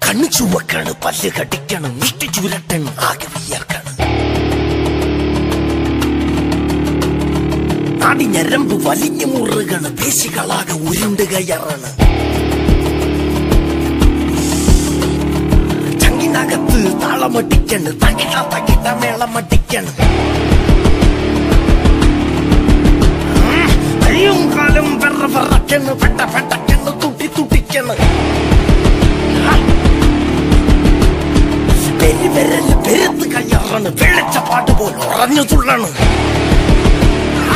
കണ്ണു ചുവക്കാണ് പല്ല് കടിക്കണം മുഷ്ടി ചുരട്ടണ് ആകെ വിയർക്കാണ് നാടി ഞരമ്പ് വലിഞ്ഞു മുറുകണ് പേശികളാകെ ഉരുണ്ട് കയറാണ് ചങ്ങിനകത്ത് താളമട്ടിക്കണ് തകിട തകിട മേളമട്ടിക്കണ് കയ്യും കാലും വെറ വെറക്കണ് പെട്ട പെട്ടക്കണ് തുട്ടി തുട്ടിക്കണ് പെരി വിരല് പെരുത്ത് കയ്യാറാണ് വെള്ളച്ച പാട്ട് പോലെ ഉറഞ്ഞു തുള്ളണ്